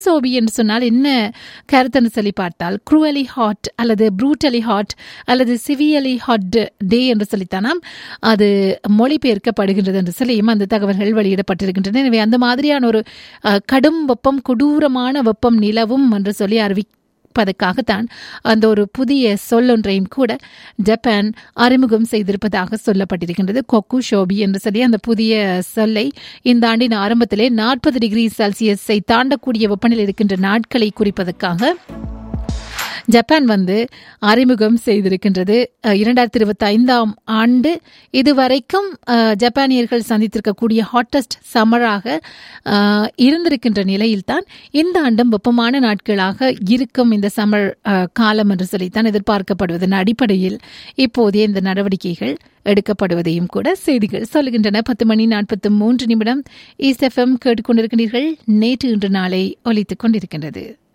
சோபி என்று சொன்னால் என்ன கருத்துன்னு சொல்லி பார்த்தால் குரூவலி ஹாட் அல்லது ப்ரூட்டலி ஹாட் அல்லது சிவியலி ஹாட் டே என்று சொல்லித்தானாம் அது மொழிபெயர்க்கப்படுகின்றது என்று சொல்லியும் அந்த தகவல்கள் வெளியிடப்பட்டிருக்கின்றன எனவே அந்த மாதிரியான ஒரு அஹ், கடும் வெப்பம் கொடூரமான வெப்பம் நிலவும் என்று சொல்லி அறிவி பதற்காகத்தான் அந்த ஒரு புதிய சொல்லொன்றையும் கூட ஜப்பான் அறிமுகம் செய்திருப்பதாக சொல்லப்பட்டிருக்கின்றது கொக்கு ஷோபி என்று சொல்லி அந்த புதிய சொல்லை இந்த ஆண்டின் ஆரம்பத்திலே நாற்பது டிகிரி செல்சியஸை தாண்டக்கூடிய வெப்பநிலை இருக்கின்ற நாட்களை குறிப்பதற்காக ஜப்பான் வந்து அறிமுகம் செய்திருக்கின்றது அஹ், இரண்டாயிரத்தி இருபத்தி ஐந்தாம் ஆண்டு இதுவரைக்கும் அஹ், ஜப்பானியர்கள் சந்தித்திருக்கக்கூடிய ஹாட்டஸ்ட் சம்மராக அஹ், இருந்திருக்கின்ற நிலையில்தான் இந்த ஆண்டும் வெப்பமான நாட்களாக இருக்கும் இந்த சம்மர் அஹ், காலம் என்று சொல்லித்தான் எதிர்பார்க்கப்படுவதன் அடிப்படையில் இப்போதைய இந்த நடவடிக்கைகள் எடுக்கப்படுவதையும் கூட செய்திகள் சொல்லுகின்றன பத்து மணி நாற்பத்தி மூன்று நிமிடம் ஈஸ்ட் எஃப்எம் கேட்டுக்கொண்டிருக்கிறீர்கள் நேற்று இன்று நாளை ஒலித்துக் கொண்டிருக்கின்றது